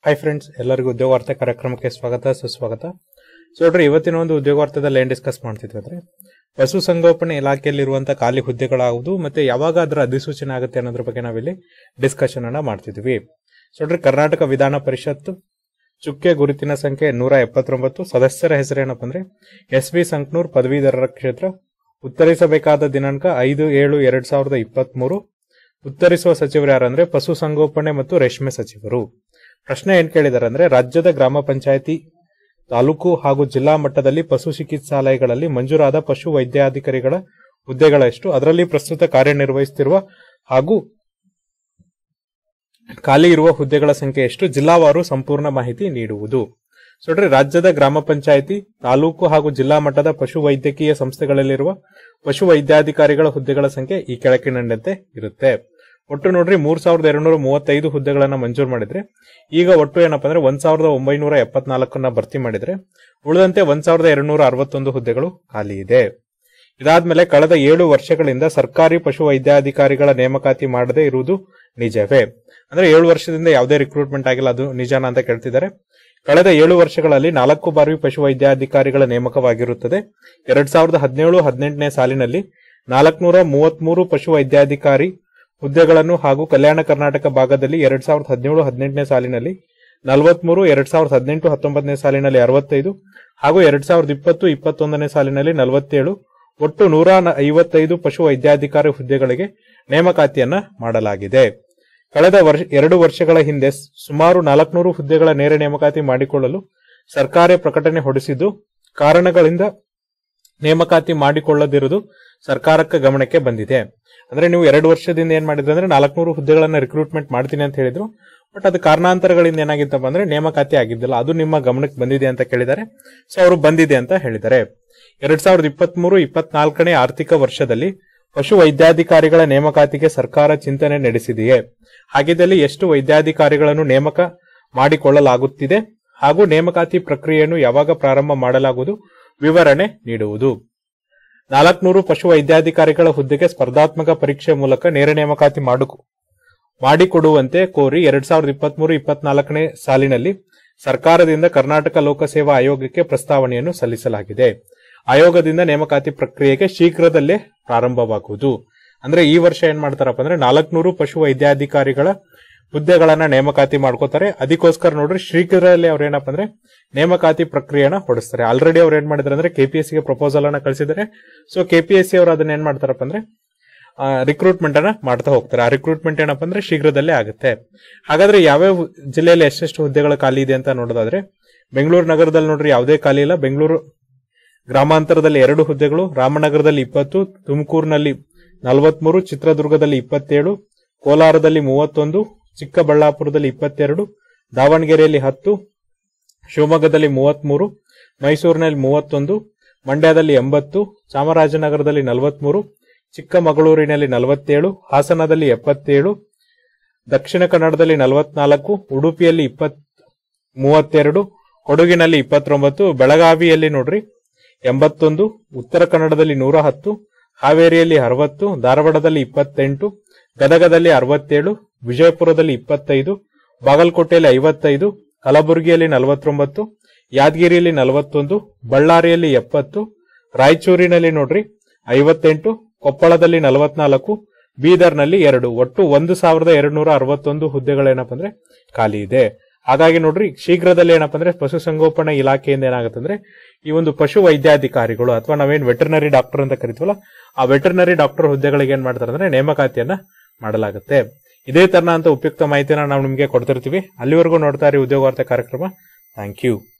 hi friends ಎಲ್ಲರಿಗೂ ಉದ್ಯೋಗ ವಾರ್ತೆ ಕಾರ್ಯಕ್ರಮಕ್ಕೆ ಸ್ವಾಗತ ಸುಸ್ವಾಗತ ಸೊ ನೋಡ್ರಿ ಇವತ್ತಿನ ಒಂದು ಉದ್ಯೋಗ ವಾರ್ತೆದಲ್ಲಿ ಏನ್ ಡಿಸ್ಕಸ್ ಮಾಡ್ತಿದ್ವಿ ಅಂದ್ರೆ ಪಶುಸಂಗೋಪನೆ ಇಲಾಖೆಯಲ್ಲಿರುವಂತಹ ಖಾಲಿ ಹುದ್ದೆಗಳಾಗುವುದು ಮತ್ತೆ ಯಾವಾಗ ಅದರ ಅಧಿಸೂಚನೆ ಆಗುತ್ತೆ ಅನ್ನೋದ್ರ ಬಗ್ಗೆ ನಾವಿಲ್ಲಿ ಡಿಸ್ಕಷನ್ ಅನ್ನ ಮಾಡ್ತಿದ್ವಿ ಸೊ ನೋಡ್ರಿ ಕರ್ನಾಟಕ ವಿಧಾನ ಪರಿಷತ್ ಚುಕ್ಕೆ ಗುರುತಿನ ಸಂಖ್ಯೆ ನೂರ ಎಪ್ಪತ್ತೊಂಬತ್ತು ಸದಸ್ಯರ ಹೆಸರೇನಪ್ಪ ಅಂದ್ರೆ ಎಸ್ ವಿ ಸಂಕ್ನೂರ್ ಪದವೀಧರರ ಕ್ಷೇತ್ರ ಉತ್ತರಿಸಬೇಕಾದ ದಿನಾಂಕ ಐದು ಏಳು ಎರಡ್ ಸಾವಿರದ ಇಪ್ಪತ್ತ್ ಮೂರು ಉತ್ತರಿಸುವ ಸಚಿವರು ಯಾರಂದ್ರೆ ಪಶುಸಂಗೋಪನೆ ಮತ್ತು ರೇಷ್ಮೆ ಸಚಿವರು ಪ್ರಶ್ನೆ ಏನ್ ಕೇಳಿದಾರೆ ಅಂದ್ರೆ ರಾಜ್ಯದ ಗ್ರಾಮ ಪಂಚಾಯತಿ ತಾಲೂಕು ಹಾಗೂ ಜಿಲ್ಲಾ ಮಟ್ಟದಲ್ಲಿ ಪಶು ಚಿಕಿತ್ಸಾಲಯಗಳಲ್ಲಿ ಮಂಜೂರಾದ ಪಶು ವೈದ್ಯಾಧಿಕಾರಿಗಳ ಹುದ್ದೆಗಳ ಎಷ್ಟು ಅದರಲ್ಲಿ ಪ್ರಸ್ತುತ ಕಾರ್ಯನಿರ್ವಹಿಸುತ್ತಿರುವ ಹಾಗೂ ಖಾಲಿ ಇರುವ ಹುದ್ದೆಗಳ ಸಂಖ್ಯೆ ಎಷ್ಟು ಜಿಲ್ಲಾವಾರು ಸಂಪೂರ್ಣ ಮಾಹಿತಿ ನೀಡುವುದು ಸೊ ನೋಡ್ರಿ ರಾಜ್ಯದ ಗ್ರಾಮ ಪಂಚಾಯತಿ ತಾಲೂಕು ಹಾಗೂ ಜಿಲ್ಲಾ ಮಟ್ಟದ ಪಶು ವೈದ್ಯಕೀಯ ಸಂಸ್ಥೆಗಳಲ್ಲಿರುವ ಪಶು ವೈದ್ಯಾಧಿಕಾರಿಗಳ ಹುದ್ದೆಗಳ ಸಂಖ್ಯೆ ಈ ಕೆಳಗಿನಂತೆ ಇರುತ್ತೆ ಒಟ್ಟು ನೋಡ್ರಿ ಮೂರ್ ಸಾವಿರದ ಎರಡ್ನೂರ ಮೂವತ್ತೈದು ಹುದ್ದೆಗಳನ್ನ ಮಂಜೂರು ಮಾಡಿದ್ರೆ ಈಗ ಒಟ್ಟು ಏನಪ್ಪಾ ಅಂದ್ರೆ ಒಂದ್ ಸಾವಿರದ ಒಂಬೈನೂರ ಎಪ್ಪತ್ನಾಲ್ಕನ್ನ ಭರ್ತಿ ಮಾಡಿದ್ರೆ ಉಳಿದಂತೆ ಒಂದ್ ಸಾವಿರದ ಎರಡ್ನೂರ ಅರವತ್ತೊಂದು ಹುದ್ದೆಗಳು ಖಾಲಿ ಇದೆ ಇದಾದ್ಮೇಲೆ ಕಳೆದ ಏಳು ವರ್ಷಗಳಿಂದ ಸರ್ಕಾರಿ ಪಶು ವೈದ್ಯಾಧಿಕಾರಿಗಳ ನೇಮಕಾತಿ ಮಾಡದೇ ಇರುವುದು ನಿಜವೇ ಅಂದ್ರೆ ಏಳು ವರ್ಷದಿಂದ ಯಾವುದೇ ರಿಕ್ರೂಟ್ಮೆಂಟ್ ಆಗಿಲ್ಲ ಅದು ನಿಜಾನ ಅಂತ ಕೇಳ್ತಿದ್ದಾರೆ ಕಳೆದ ಏಳು ವರ್ಷಗಳಲ್ಲಿ ನಾಲ್ಕು ಬಾರಿ ಪಶು ವೈದ್ಯಾಧಿಕಾರಿಗಳ ನೇಮಕವಾಗಿರುತ್ತದೆ ಎರಡ್ ಸಾವಿರದ ಹದಿನೇಳು ಹದಿನೆಂಟನೇ ಸಾಲಿನಲ್ಲಿ ನಾಲ್ಕುನೂರ ಮೂವತ್ಮೂರು ಪಶು ವೈದ್ಯಾಧಿಕಾರಿ ಹುದ್ದೆಗಳನ್ನು ಹಾಗೂ ಕಲ್ಯಾಣ ಕರ್ನಾಟಕ ಭಾಗದಲ್ಲಿ ಎರಡ್ ಸಾವಿರದ ಹದಿನೇಳು ಹದಿನೆಂಟನೇ ಸಾಲಿನಲ್ಲಿ ನಲವತ್ಮೂರು ಎರಡ್ ಸಾವಿರದ ಹದಿನೆಂಟು ಹತ್ತೊಂಬತ್ತನೇ ಸಾಲಿನಲ್ಲಿ ಅರವತ್ತೈದು ಹಾಗೂ ಎರಡ್ ಸಾವಿರದ ಇಪ್ಪತ್ತು ಇಪ್ಪತ್ತೊಂದನೇ ಸಾಲಿನಲ್ಲಿ ನಲವತ್ತೇಳು ಒಟ್ಟು ನೂರ ಐವತ್ತೈದು ಪಶು ವೈದ್ಯಾಧಿಕಾರಿ ಹುದ್ದೆಗಳಿಗೆ ನೇಮಕಾತಿಯನ್ನ ಮಾಡಲಾಗಿದೆ ಕಳೆದ ವರ್ಷ ಎರಡು ವರ್ಷಗಳ ಹಿಂದೆ ಸುಮಾರು ನಾಲ್ಕುನೂರು ಹುದ್ದೆಗಳ ನೇರ ನೇಮಕಾತಿ ಮಾಡಿಕೊಳ್ಳಲು ಸರ್ಕಾರ ಪ್ರಕಟಣೆ ಹೊರಡಿಸಿದ್ದು ಕಾರಣಗಳಿಂದ ನೇಮಕಾತಿ ಮಾಡಿಕೊಳ್ಳದಿರುವುದು ಸರ್ಕಾರಕ್ಕೆ ಗಮನಕ್ಕೆ ಬಂದಿದೆ ಅಂದ್ರೆ ನೀವು ಎರಡು ವರ್ಷದಿಂದ ಏನ್ ಮಾಡಿದ್ರೆ ಅಂದ್ರೆ ನಾಲ್ಕುನೂರು ಹುದ್ದೆಗಳನ್ನ ರಿಕ್ರೂಟ್ಮೆಂಟ್ ಮಾಡ್ತೀನಿ ಅಂತ ಹೇಳಿದ್ರು ಬಟ್ ಅದು ಕಾರಣಾಂತರಗಳಿಂದ ಏನಾಗಿತ್ತಪ್ಪ ಅಂದ್ರೆ ನೇಮಕಾತಿ ಆಗಿದ್ದಿಲ್ಲ ಅದು ನಿಮ್ಮ ಗಮನಕ್ಕೆ ಬಂದಿದೆ ಅಂತ ಕೇಳಿದ್ದಾರೆ ಸೊ ಅವರು ಬಂದಿದೆ ಅಂತ ಹೇಳಿದ್ದಾರೆ ಎರಡ್ ಸಾವಿರದ ಇಪ್ಪತ್ತ್ ಮೂರು ಇಪ್ಪತ್ನಾಲ್ಕನೇ ಆರ್ಥಿಕ ವರ್ಷದಲ್ಲಿ ಪಶು ವೈದ್ಯಾಧಿಕಾರಿಗಳ ನೇಮಕಾತಿಗೆ ಸರ್ಕಾರ ಚಿಂತನೆ ನಡೆಸಿದೆಯೇ ಹಾಗಿದ್ದಲ್ಲಿ ಎಷ್ಟು ವೈದ್ಯಾಧಿಕಾರಿಗಳನ್ನು ನೇಮಕ ಮಾಡಿಕೊಳ್ಳಲಾಗುತ್ತಿದೆ ಹಾಗೂ ನೇಮಕಾತಿ ಪ್ರಕ್ರಿಯೆಯನ್ನು ಯಾವಾಗ ಪ್ರಾರಂಭ ಮಾಡಲಾಗುವುದು ವಿವರಣೆ ನೀಡುವುದು ನಾಲ್ಕುನೂರು ಪಶು ವೈದ್ಯಾಧಿಕಾರಿಗಳ ಹುದ್ದೆಗೆ ಸ್ಪರ್ಧಾತ್ಮಕ ಪರೀಕ್ಷೆ ಮೂಲಕ ನೇರ ನೇಮಕಾತಿ ಮಾಡು ಮಾಡಿಕೊಡುವಂತೆ ಕೋರಿ ಎರಡ್ ಸಾವಿರದ ಇಪ್ಪತ್ಮೂರು ಇಪ್ಪತ್ನಾಲ್ಕನೇ ಸಾಲಿನಲ್ಲಿ ಸರ್ಕಾರದಿಂದ ಕರ್ನಾಟಕ ಲೋಕಸೇವಾ ಆಯೋಗಕ್ಕೆ ಪ್ರಸ್ತಾವನೆಯನ್ನು ಸಲ್ಲಿಸಲಾಗಿದೆ ಆಯೋಗದಿಂದ ನೇಮಕಾತಿ ಪ್ರಕ್ರಿಯೆಗೆ ಶೀಘ್ರದಲ್ಲೇ ಪ್ರಾರಂಭವಾಗುವುದು ಅಂದ್ರೆ ಈ ವರ್ಷ ಏನ್ ಮಾಡ್ತಾರಪ್ಪ ಅಂದ್ರೆ ನಾಲ್ಕುನೂರು ಪಶು ವೈದ್ಯಾಧಿಕಾರಿಗಳ ಹುದ್ದೆಗಳನ್ನ ನೇಮಕಾತಿ ಮಾಡ್ಕೋತಾರೆ ಅದಕ್ಕೋಸ್ಕರ ನೋಡ್ರಿ ಶೀಘ್ರದಲ್ಲೇ ಅವ್ರ ಏನಪ್ಪ ಅಂದ್ರೆ ನೇಮಕಾತಿ ಪ್ರಕ್ರಿಯೆನ ಹೊಡಿಸ್ತಾರೆ ಆಲ್ರೆಡಿ ಅವ್ರು ಏನ್ ಮಾಡಿದಾರೆ ಅಂದ್ರೆ ಕೆಪಿಎಸ್ಸಿ ಗೆ ಪ್ರಪೋಸಲ್ ಅನ್ನ ಕಳಿಸಿದ್ದಾರೆ ಸೊ ಕೆಪಿಎಸ್ಸಿ ಅವರು ಅದನ್ನ ಏನ್ ಮಾಡ್ತಾರಪ್ಪ ಅಂದ್ರೆ ರಿಕ್ರೂಟ್ಮೆಂಟ್ ಅನ್ನ ಮಾಡ್ತಾ ಹೋಗ್ತಾರೆ ಆ ರಿಕ್ರೂಟ್ಮೆಂಟ್ ಏನಪ್ಪ ಅಂದ್ರೆ ಶೀಘ್ರದಲ್ಲೇ ಆಗುತ್ತೆ ಹಾಗಾದ್ರೆ ಯಾವ್ಯಾವ ಜಿಲ್ಲೆಯಲ್ಲಿ ಎಷ್ಟೆಷ್ಟು ಹುದ್ದೆಗಳು ಖಾಲಿ ಇದೆ ಅಂತ ನೋಡೋದಾದ್ರೆ ಬೆಂಗಳೂರು ನಗರದಲ್ಲಿ ನೋಡ್ರಿ ಯಾವುದೇ ಖಾಲಿ ಇಲ್ಲ ಬೆಂಗಳೂರು ಗ್ರಾಮಾಂತರದಲ್ಲಿ ಎರಡು ಹುದ್ದೆಗಳು ರಾಮನಗರದಲ್ಲಿ ಇಪ್ಪತ್ತು ತುಮಕೂರಿನಲ್ಲಿ ನಲವತ್ಮೂರು ಚಿತ್ರದುರ್ಗದಲ್ಲಿ ಇಪ್ಪತ್ತೇಳು ಕೋಲಾರದಲ್ಲಿ ಮೂವತ್ತೊಂದು ಚಿಕ್ಕಬಳ್ಳಾಪುರದಲ್ಲಿ ಇಪ್ಪತ್ತೆರಡು ದಾವಣಗೆರೆಯಲ್ಲಿ ಹತ್ತು ಶಿವಮೊಗ್ಗದಲ್ಲಿ ಮೂವತ್ಮೂರು ಮೈಸೂರಿನಲ್ಲಿ ಮೂವತ್ತೊಂದು ಮಂಡ್ಯದಲ್ಲಿ ಎಂಬತ್ತು ಚಾಮರಾಜನಗರದಲ್ಲಿ ನಲವತ್ಮೂರು ಚಿಕ್ಕಮಗಳೂರಿನಲ್ಲಿ ನಲವತ್ತೇಳು ಹಾಸನದಲ್ಲಿ ಎಪ್ಪತ್ತೇಳು ದಕ್ಷಿಣ ಕನ್ನಡದಲ್ಲಿ ನಲವತ್ನಾಲ್ಕು ಉಡುಪಿಯಲ್ಲಿ ಇಪ್ಪತ್ ಮೂವತ್ತೆರಡು ಕೊಡಗಿನಲ್ಲಿ ಇಪ್ಪತ್ತೊಂಬತ್ತು ಬೆಳಗಾವಿಯಲ್ಲಿ ನೋಡ್ರಿ ಎಂಬತ್ತೊಂದು ಉತ್ತರ ಕನ್ನಡದಲ್ಲಿ ನೂರ ಹತ್ತು ಹಾವೇರಿಯಲ್ಲಿ ಅರವತ್ತು ಧಾರವಾಡದಲ್ಲಿ ಇಪ್ಪತ್ತೆಂಟು ಗದಗದಲ್ಲಿ ಅರವತ್ತೇಳು ವಿಜಯಪುರದಲ್ಲಿ ಇಪ್ಪತ್ತೈದು ಬಾಗಲಕೋಟೆಯಲ್ಲಿ ಐವತ್ತೈದು ಕಲಬುರಗಿಯಲ್ಲಿ ನಲವತ್ತೊಂಬತ್ತು ಯಾದಗಿರಿಯಲ್ಲಿ ನಲವತ್ತೊಂದು ಬಳ್ಳಾರಿಯಲ್ಲಿ ಎಪ್ಪತ್ತು ರಾಯಚೂರಿನಲ್ಲಿ ನೋಡ್ರಿ ಐವತ್ತೆಂಟು ಕೊಪ್ಪಳದಲ್ಲಿ ನಲವತ್ನಾಲ್ಕು ಬೀದರ್ನಲ್ಲಿ ಎರಡು ಒಟ್ಟು ಒಂದು ಸಾವಿರದ ಎರಡ್ನೂರ ಅರವತ್ತೊಂದು ಹುದ್ದೆಗಳೇನಪ್ಪ ಅಂದ್ರೆ ಖಾಲಿ ಇದೆ ಹಾಗಾಗಿ ನೋಡ್ರಿ ಶೀಘ್ರದಲ್ಲಿ ಏನಪ್ಪ ಅಂದ್ರೆ ಪಶುಸಂಗೋಪನಾ ಇಲಾಖೆಯಿಂದ ಏನಾಗುತ್ತೆ ಅಂದ್ರೆ ಈ ಒಂದು ಪಶು ವೈದ್ಯಾಧಿಕಾರಿಗಳು ಅಥವಾ ನಾವೇನ್ ವೆಟರ್ನರಿ ಡಾಕ್ಟರ್ ಅಂತ ಕರಿತೀವಲ್ಲ ಆ ವೆಟರ್ನರಿ ಡಾಕ್ಟರ್ ಹುದ್ದೆಗಳಿಗೆ ಏನ್ ಮಾಡ್ತಾರೆ ಅಂದ್ರೆ ನೇಮಕಾತಿಯನ್ನ ಮಾಡಲಾಗುತ್ತೆ ಇದೇ ತರನ ಅಂತ ಉಪಯುಕ್ತ ಮಾಹಿತಿನ ನಾವು ನಿಮಗೆ ಕೊಡ್ತಿರ್ತೀವಿ ಅಲ್ಲಿವರೆಗೂ ನೋಡ್ತಾ ಇರಿ ಉದ್ಯೋಗ ವಾರ್ತೆ ಕಾರ್ಯಕ್ರಮ ಥ್ಯಾಂಕ್ ಯು